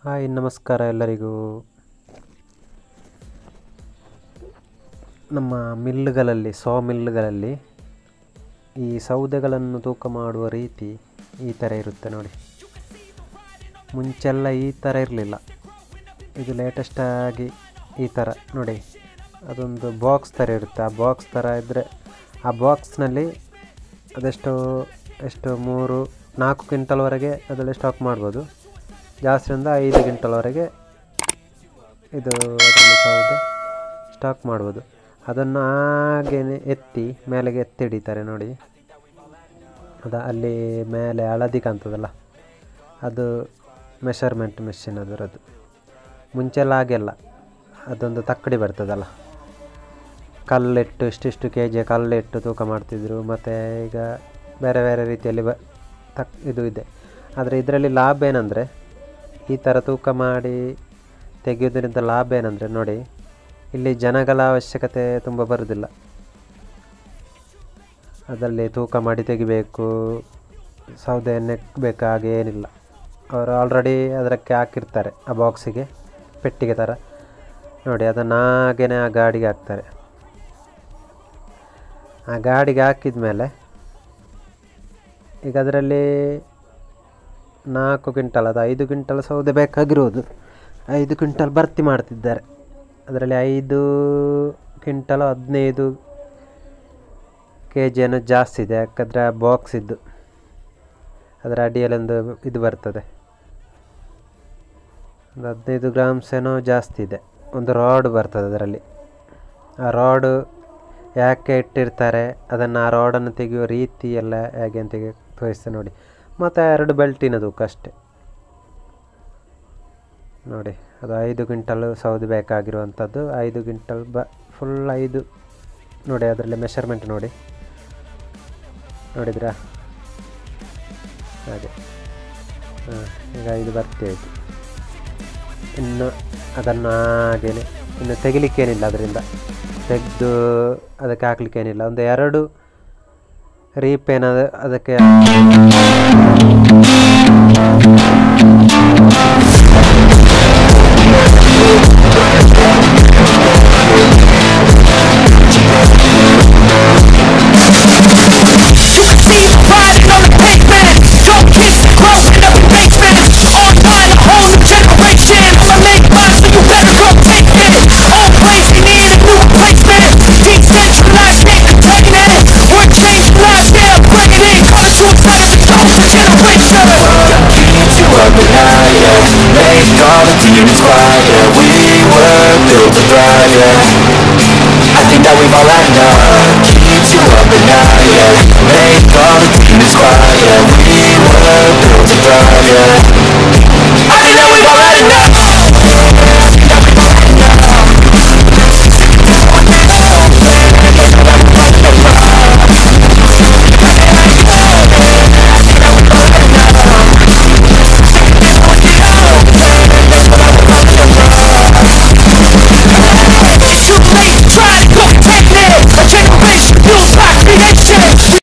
Hi ನಮಸ್ಕಾರ ಎಲ್ಲರಿಗೂ ನಮ್ಮ ಮಿಲ್లుಗಳಲ್ಲಿ ಸಾ ಮಿಲ್లుಗಳಲ್ಲಿ ಈ ಸೌದೆಗಳನ್ನು ತೂಕ ಮಾಡುವ ರೀತಿ ಈ ಥರ ಇರುತ್ತೆ ನೋಡಿ ಮುಂಚೆಲ್ಲ ಈ ಥರ ಇರಲಿಲ್ಲ ಇದು ಲೇಟೆಸ್ಟಾಗಿ ಈ ಥರ ನೋಡಿ ಅದೊಂದು ಬಾಕ್ಸ್ ಥರ ಇರುತ್ತೆ ಆ ಬಾಕ್ಸ್ ಥರ ಇದ್ದರೆ ಆ ಬಾಕ್ಸ್ನಲ್ಲಿ ಅದೆಷ್ಟು ಎಷ್ಟು ಮೂರು ನಾಲ್ಕು ಕ್ವಿಂಟಲ್ವರೆಗೆ ಅದರಲ್ಲಿ ಸ್ಟಾಕ್ ಮಾಡ್ಬೋದು ಜಾಸ್ತಿಯಿಂದ ಐದು ಕ್ವಿಂಟಲ್ವರೆಗೆ ಇದು ಅದರಲ್ಲಿ ಸೌದೆ ಸ್ಟಾಕ್ ಮಾಡ್ಬೋದು ಅದನ್ನು ಹಾಗೇ ಎತ್ತಿ ಮೇಲೆಗೆ ಎತ್ತಿ ಹಿಡಿತಾರೆ ನೋಡಿ ಅದು ಅಲ್ಲಿ ಮೇಲೆ ಹಳದಿ ಕಾಣ್ತದಲ್ಲ ಅದು ಮೆಷರ್ಮೆಂಟ್ ಮೆಷಿನ್ ಅದರದ್ದು ಮುಂಚೆಲ್ಲ ಹಾಗೆಲ್ಲ ಅದೊಂದು ತಕ್ಕಡಿ ಬರ್ತದಲ್ಲ ಕಲ್ಲಿಟ್ಟು ಇಷ್ಟಿಷ್ಟು ಕೆ ಜಿ ಕಲ್ಲಿಟ್ಟು ತೂಕ ಮಾಡ್ತಿದ್ರು ಮತ್ತು ಈಗ ಬೇರೆ ಬೇರೆ ರೀತಿಯಲ್ಲಿ ಬ ತಕ್ ಇದು ಇದೆ ಆದರೆ ಇದರಲ್ಲಿ ಲಾಭ ಏನಂದರೆ ಈ ಥರ ತೂಕ ಮಾಡಿ ತೆಗೆಯೋದ್ರಿಂದ ಲಾಭ ಏನಂದರೆ ನೋಡಿ ಇಲ್ಲಿ ಜನಗಳ ಅವಶ್ಯಕತೆ ತುಂಬ ಬರೋದಿಲ್ಲ ಅದರಲ್ಲಿ ತೂಕ ಮಾಡಿ ತೆಗಿಬೇಕು ಸೌದೆ ನೆಕ್ಕಬೇಕು ಹಾಗೆ ಏನಿಲ್ಲ ಅವರು ಆಲ್ರೆಡಿ ಅದಕ್ಕೆ ಹಾಕಿರ್ತಾರೆ ಆ ಬಾಕ್ಸಿಗೆ ಪೆಟ್ಟಿಗೆ ಥರ ನೋಡಿ ಅದನ್ನು ಹಾಗೇ ಆ ಗಾಡಿಗೆ ಹಾಕ್ತಾರೆ ಆ ಗಾಡಿಗೆ ಹಾಕಿದ ಮೇಲೆ ಈಗ ಅದರಲ್ಲಿ ನಾಲ್ಕು ಕ್ವಿಂಟಲ್ ಅದು ಐದು ಕ್ವಿಂಟಲ್ ಸೌದೆ ಬೇಕಾಗಿರೋದು ಐದು ಕ್ವಿಂಟಲ್ ಭರ್ತಿ ಮಾಡ್ತಿದ್ದಾರೆ ಅದರಲ್ಲಿ ಐದು ಕ್ವಿಂಟಲ್ ಹದಿನೈದು ಕೆ ಜಿಯನ್ನು ಜಾಸ್ತಿ ಇದೆ ಯಾಕಂದರೆ ಆ ಬಾಕ್ಸ್ ಇದ್ದು ಅದರ ಅಡಿಯಲ್ಲಿ ಒಂದು ಇದು ಬರ್ತದೆ ಒಂದು ಹದಿನೈದು ಗ್ರಾಮ್ಸ್ ಏನೋ ಜಾಸ್ತಿ ಇದೆ ಒಂದು ರಾಡ್ ಬರ್ತದೆ ಅದರಲ್ಲಿ ಆ ರಾಡು ಯಾಕೆ ಇಟ್ಟಿರ್ತಾರೆ ಅದನ್ನು ಆ ರಾಡನ್ನು ತೆಗೆಯುವ ರೀತಿ ಎಲ್ಲ ಹೇಗೆ ಅಂತ ತೋರಿಸ್ತೇನೆ ನೋಡಿ ಮತ್ತು ಎರಡು ಬೆಲ್ಟಿನ ತೂಕ ಅಷ್ಟೆ ನೋಡಿ ಅದು ಐದು ಕ್ವಿಂಟಲ್ ಸೌದೆ ಬೇಕಾಗಿರುವಂಥದ್ದು ಐದು ಕ್ವಿಂಟಲ್ ಬ ಫುಲ್ ಐದು ನೋಡಿ ಅದರಲ್ಲಿ ಮೆಷರ್ಮೆಂಟ್ ನೋಡಿ ನೋಡಿದ್ರಾ ಹಾಗೆ ಹಾಂ ಈಗ ಐದು ಬರ್ತಿ ಆಯಿತು ಇನ್ನು ಅದನ್ನು ಹಾಗೇನೆ ಇನ್ನು ತೆಗಿಲಿಕ್ಕೇನಿಲ್ಲ ಅದರಿಂದ ತೆಗೆದು ಅದಕ್ಕೆ ಹಾಕ್ಲಿಕ್ಕೇನಿಲ್ಲ ಒಂದು ಎರಡು ರೀಪೇನ ಅದಕ್ಕೆ Riding on the pavement, don't kiss the cross in every basement. On time, a whole new generation. I'ma make mine, so you better come take it. Old place, we need a new replacement. Decentralized, can't contain it. We're changing lives, yeah, bring it in. Coming to a time, it's chosen generation. Keep you up at night, yeah Make all the demons quiet, yeah We were built to thrive, yeah I think that we've all had enough Keeps you up at night